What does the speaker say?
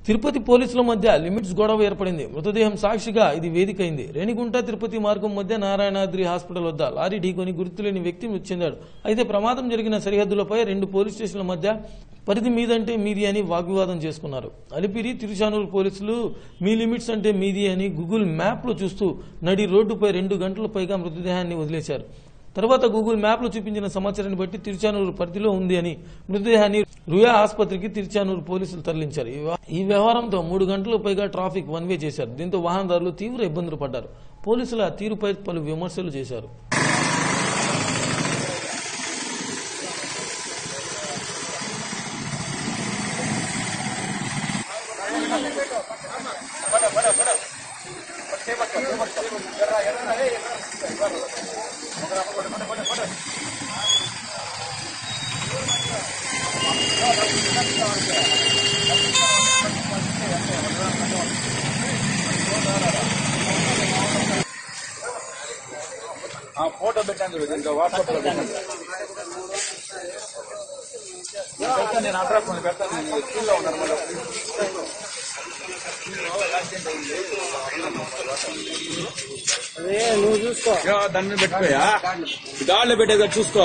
తిరుపతి పోలీసుల మధ్య లిమిట్స్ గొడవ ఏర్పడింది మృతదేహం సాక్షిగా ఇది వేదికైంది రేణిగుంట తిరుపతి మార్గం మధ్య నారాయణాద్రి హాస్పిటల్ వద్ద లారీ ఢీకొని గుర్తులేని వ్యక్తి మృతి చెందాడు అయితే ప్రమాదం జరిగిన సరిహద్దులపై రెండు పోలీస్ స్టేషన్ల మధ్య పరిధి మీదంటే మీది అని వాగ్వివాదం చేసుకున్నారు అలిపిరి తిరుచానూరు పోలీసులు మీ లిమిట్స్ అంటే మీది అని గూగుల్ మ్యాప్లో చూస్తూ నడి రోడ్డుపై రెండు గంటల పైగా మృతదేహాన్ని వదిలేశారు తర్వాత గూగుల్ మ్యాప్లో చూపించిన సమాచారాన్ని బట్టి తిరుచానూరు పరిధిలో ఉంది అని మృతదేహాన్ని రుయా ఆసుపత్రికి తిరుచానూరు పోలీసులు తరలించారు ఈ వ్యవ- ఈ వ్యవహారంతో మూడు గంటల పైగా ట్రాఫిక్ వన్ వే చేశారు దీంతో వాహనదారులు తీవ్ర ఇబ్బందులు పడ్డారు పోలీసుల ఆ తీరుపై పలు విమర్శలు చేశారు ఆ ఫోటో పెట్టాను చూడు ఇంకా వాట్సాప్ లో పెట్టాను నేను పెడతాను నేను అడ్రస్ నేను పెడతాను నేను స్కూల్లో ఉన్నాను మళ్ళీ నువ్వు చూసుకో యా, దాన్ని మీద పెట్టుకోయా గాల్లో పెట్టేదా చూసుకో